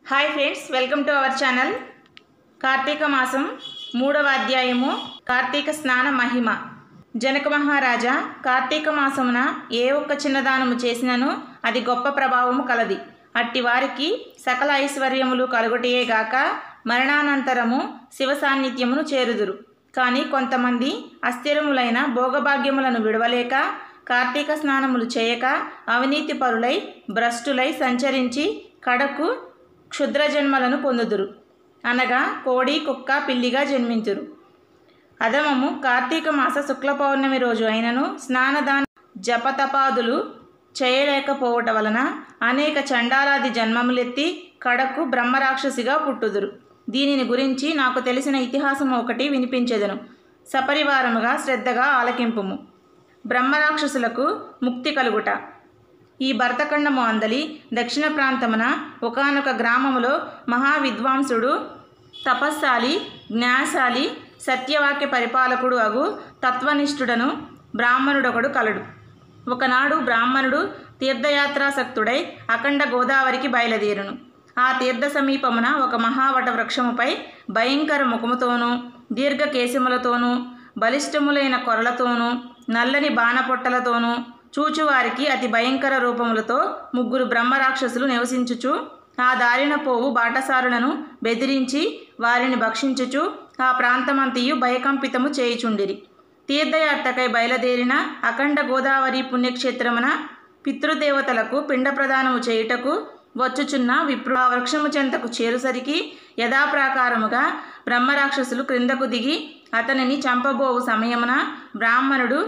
hi friends welcome to our channel Karthika మాసం మూడవ అధ్యాయము కార్తీక స్నాన మహిమ జనక మహారాజా కార్తీక మాసమున ఏ ఒక్క చిన్నదానము చేసినను అది గొప్ప ప్రభావము కలది అట్టి వారికి సకల ఐశ్వర్యములు కలుగుటయే గాక మరణానంతరము శివ సాన్నిధ్యమును చేరుదురు కానీ కొంతమంది అస్థిరములైన భోగభాగ్యములను విడవలేక కార్తీక స్నానములు చేయక అవినీతి పరులై భ్రష్టులై సంచరించి కడకు క్షుద్ర జన్మలను పొందుదురు అనగా కోడి కుక్క పిల్లిగా జన్మించురు అధమము కార్తీక మాస శుక్ల పౌర్ణమి రోజు అయినను స్నానదాన జపతపాదులు చేయలేకపోవట వలన అనేక చండాలాది జన్మములెత్తి కడకు బ్రహ్మరాక్షసిగా పుట్టుదురు దీనిని గురించి నాకు తెలిసిన ఇతిహాసం ఒకటి వినిపించెదను సపరివారముగా శ్రద్ధగా ఆలకింపుము బ్రహ్మరాక్షసులకు ముక్తి కలుగుట ఈ భరతఖండము అందలి దక్షిణ ప్రాంతమున ఒకానొక గ్రామములో మహావిద్వాంసుడు తపస్సాలి జ్ఞాశాలి సత్యవాక్య పరిపాలకుడు అగు తత్వనిష్ఠుడను బ్రాహ్మణుడొకడు కలడు ఒకనాడు బ్రాహ్మణుడు తీర్థయాత్రాసక్తుడై అఖండ గోదావరికి బయలుదేరును ఆ తీర్థ సమీపమున ఒక మహావట వృక్షముపై భయంకర ముఖముతోనూ దీర్ఘ కేశములతోనూ బలిష్టములైన కొరలతోనూ నల్లని బాణపొట్టలతోనూ చూచువారికి అతి భయంకర రూపములతో ముగ్గురు బ్రహ్మరాక్షసులు నివసించుచు ఆ దారిన పోవు బాటసారులను బెదిరించి వారిని భక్షించుచు ఆ ప్రాంతమంతయు భయకంపితము చేయుచుండిరి తీర్థయాత్రకై బయలుదేరిన అఖండ గోదావరి పుణ్యక్షేత్రమున పితృదేవతలకు పిండ ప్రదానము చేయుటకు వచ్చుచున్న విప్రు ఆ వృక్షము చెంతకు చేరుసరికి యథాప్రాకారముగా బ్రహ్మరాక్షసులు క్రిందకు దిగి అతనిని చంపబోవు సమయమున బ్రాహ్మణుడు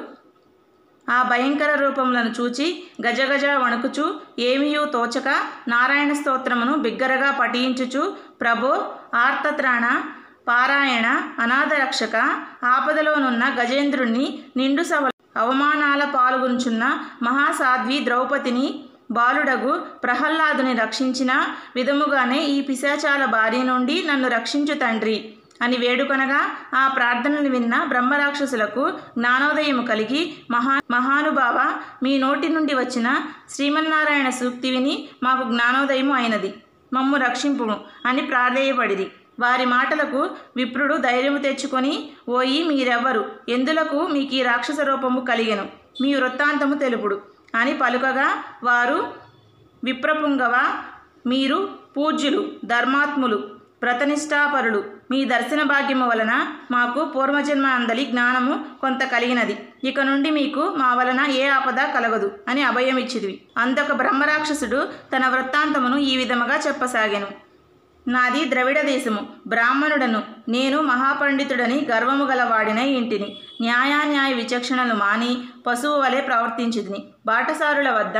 ఆ భయంకర రూపములను చూచి గజగజ వణుకుచు ఏమియూ తోచక నారాయణ స్తోత్రమును బిగ్గరగా పఠించుచు ప్రభో ఆర్తత్రాణ పారాయణ అనాథరక్షక ఆపదలోనున్న గజేంద్రుణ్ణి నిండు సభ అవమానాల పాల్గొంచున్న మహాసాధ్వి ద్రౌపదిని బాలుడగు ప్రహ్లాదుని రక్షించిన విధముగానే ఈ పిశాచాల బారి నుండి నన్ను రక్షించు తండ్రి అని వేడుకొనగా ఆ ప్రార్థనలు విన్న బ్రహ్మరాక్షసులకు జ్ఞానోదయము కలిగి మహా మహానుభావ మీ నోటి నుండి వచ్చిన శ్రీమన్నారాయణ సూక్తి విని మాకు జ్ఞానోదయము అయినది మమ్ము రక్షింపుము అని ప్రాధేయపడిరి వారి మాటలకు విప్రుడు ధైర్యము తెచ్చుకొని ఓయి మీరెవ్వరు ఎందులకు మీకు ఈ రాక్షస రూపము కలిగెను మీ వృత్తాంతము తెలుపుడు అని పలుకగా వారు విప్రపుంగవ మీరు పూజ్యులు ధర్మాత్ములు వ్రతనిష్టాపరులు మీ దర్శన భాగ్యము వలన మాకు పూర్వజన్మ అందలి జ్ఞానము కొంత కలిగినది ఇక నుండి మీకు మా వలన ఏ ఆపద కలగదు అని అభయం ఇచ్చిదివి అందొక బ్రహ్మరాక్షసుడు తన వృత్తాంతమును ఈ విధముగా చెప్పసాగాను నాది ద్రవిడ దేశము బ్రాహ్మణుడను నేను మహాపండితుడని గర్వము గలవాడినై ఇంటిని న్యాయాన్యాయ విచక్షణలు మాని పశువు వలె ప్రవర్తించిదిని బాటసారుల వద్ద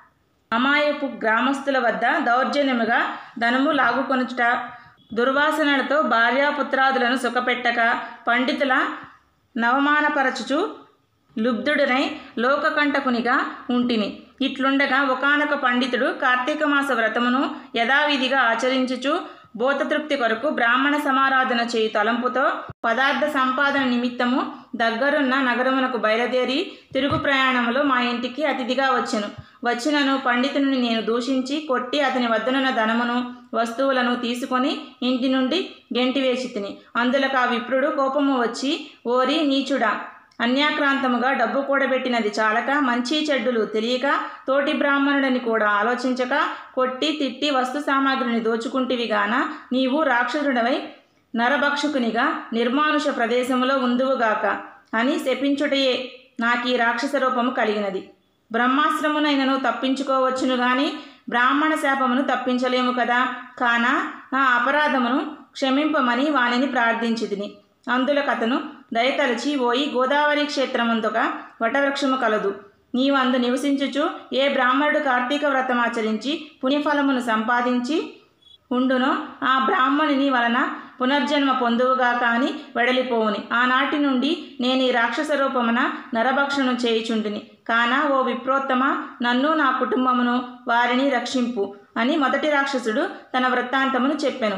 అమాయపు గ్రామస్తుల వద్ద దౌర్జన్యముగా ధనము లాగుకొనుచుట దుర్వాసనలతో భార్యాపుత్రాదులను సుఖపెట్టక పండితుల నవమానపరచుచు లుబ్ధుడనై లోకకంటకునిగా ఉంటిని ఇట్లుండగా ఒకనొక పండితుడు కార్తీక మాస వ్రతమును యథావిధిగా ఆచరించుచు భూతతృప్తి కొరకు బ్రాహ్మణ సమారాధన చేయు తలంపుతో పదార్థ సంపాదన నిమిత్తము దగ్గరున్న నగరమునకు బయలుదేరి తిరుగు ప్రయాణములో మా ఇంటికి అతిథిగా వచ్చెను వచ్చినను పండితుని నేను దూషించి కొట్టి అతని వద్దనున్న ధనమును వస్తువులను తీసుకొని ఇంటి నుండి గెంటివేసి తిని అందులకు ఆ విప్రుడు కోపము వచ్చి ఓరి నీచుడా అన్యాక్రాంతముగా డబ్బు కూడబెట్టినది చాలక మంచి చెడ్డులు తెలియక తోటి బ్రాహ్మణుడని కూడా ఆలోచించక కొట్టి తిట్టి వస్తు సామాగ్రిని దోచుకుంటివి గాన నీవు రాక్షసుడవై నరభక్షకునిగా నిర్మానుష ప్రదేశములో ఉందువుగాక అని శపించుటయే నాకు ఈ రాక్షస రూపము కలిగినది బ్రహ్మాశ్రమునైనను తప్పించుకోవచ్చును గాని బ్రాహ్మణ శాపమును తప్పించలేము కదా కాన నా అపరాధమును క్షమింపమని వానిని ప్రార్థించితిని అందులకు అతను దయతలచి ఓయి గోదావరి క్షేత్రమందుక వటవృక్షము కలదు నీవు అందు నివసించుచు ఏ బ్రాహ్మణుడు కార్తీక వ్రతం ఆచరించి పుణ్యఫలమును సంపాదించి ఉండునో ఆ బ్రాహ్మణుని వలన పునర్జన్మ పొందువుగా కాని వెడలిపోవుని ఆనాటి నుండి నేను ఈ రాక్షస రూపమున నరభక్షణం చేయుచుంటిని కాన ఓ విప్రోత్తమ నన్ను నా కుటుంబమును వారిని రక్షింపు అని మొదటి రాక్షసుడు తన వృత్తాంతమును చెప్పెను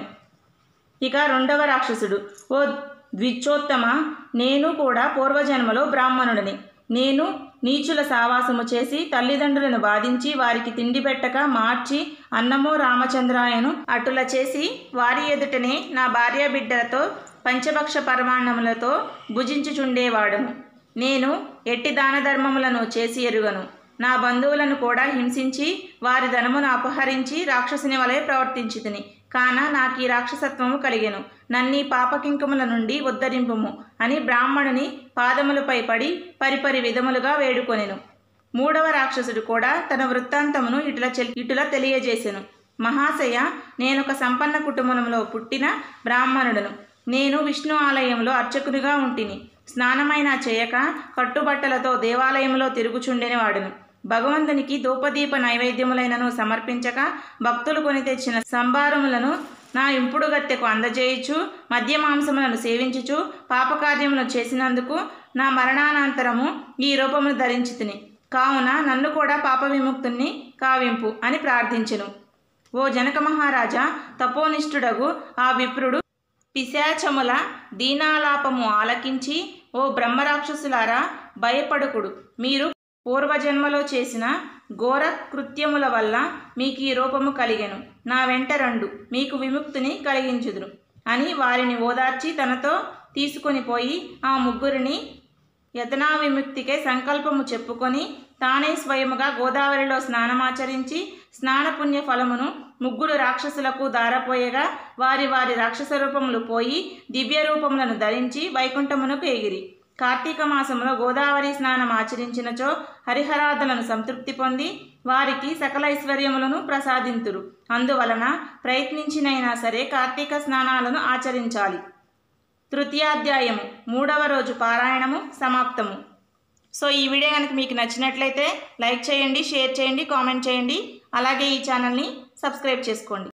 ఇక రెండవ రాక్షసుడు ఓ ద్విచోత్తమ నేను కూడా పూర్వజన్మలో బ్రాహ్మణుడిని నేను నీచుల సావాసము చేసి తల్లిదండ్రులను బాధించి వారికి తిండి పెట్టక మార్చి అన్నమో రామచంద్రాయను అటుల చేసి వారి ఎదుటనే నా భార్య బిడ్డలతో పంచభక్ష పరమాన్నములతో భుజించుచుండేవాడును నేను ఎట్టి దాన ధర్మములను చేసి ఎరుగను నా బంధువులను కూడా హింసించి వారి ధనమును అపహరించి రాక్షసుని వలె ప్రవర్తించి తిని కాన నాకు ఈ రాక్షసత్వము కలిగెను నన్నీ పాపకింకముల నుండి ఉద్ధరింపుము అని బ్రాహ్మణుని పాదములపై పడి పరిపరి విధములుగా వేడుకొనెను మూడవ రాక్షసుడు కూడా తన వృత్తాంతమును ఇటుల చెల్ ఇటుల తెలియజేసెను మహాశయ నేనొక సంపన్న కుటుంబంలో పుట్టిన బ్రాహ్మణుడను నేను విష్ణు ఆలయంలో అర్చకునిగా ఉంటిని స్నానమైనా చేయక కట్టుబట్టలతో దేవాలయంలో తిరుగుచుండెని వాడును భగవంతునికి ధూపదీప నైవేద్యములైనను సమర్పించక భక్తులు కొని తెచ్చిన సంభారములను నా ఇంపుడు గత్తెకు అందజేయుచు మద్య మాంసములను సేవించుచు పాపకార్యములు చేసినందుకు నా మరణానంతరము ఈ రూపమును ధరించి తిని కావున నన్ను కూడా పాప విముక్తుణ్ణి కావింపు అని ప్రార్థించెను ఓ జనక మహారాజా తపోనిష్ఠుడగు ఆ విప్రుడు పిశాచముల దీనాలాపము ఆలకించి ఓ బ్రహ్మరాక్షసులారా భయపడుకుడు మీరు పూర్వజన్మలో చేసిన ఘోర కృత్యముల వల్ల మీకు ఈ రూపము కలిగెను నా వెంట రండు మీకు విముక్తిని కలిగించుదురు అని వారిని ఓదార్చి తనతో తీసుకొని పోయి ఆ ముగ్గురిని యతనా విముక్తికే సంకల్పము చెప్పుకొని తానే స్వయముగా గోదావరిలో స్నానమాచరించి స్నానపుణ్య ఫలమును ముగ్గురు రాక్షసులకు దారపోయగా వారి వారి రాక్షస రూపములు పోయి దివ్య రూపములను ధరించి వైకుంఠమునకు ఎగిరి కార్తీక మాసములో గోదావరి స్నానం ఆచరించినచో హరిహరాదులను సంతృప్తి పొంది వారికి సకల ఐశ్వర్యములను ప్రసాదింతురు అందువలన ప్రయత్నించినైనా సరే కార్తీక స్నానాలను ఆచరించాలి తృతీయాధ్యాయము మూడవ రోజు పారాయణము సమాప్తము సో ఈ వీడియో కనుక మీకు నచ్చినట్లయితే లైక్ చేయండి షేర్ చేయండి కామెంట్ చేయండి అలాగే ఈ ఛానల్ని సబ్స్క్రైబ్ చేసుకోండి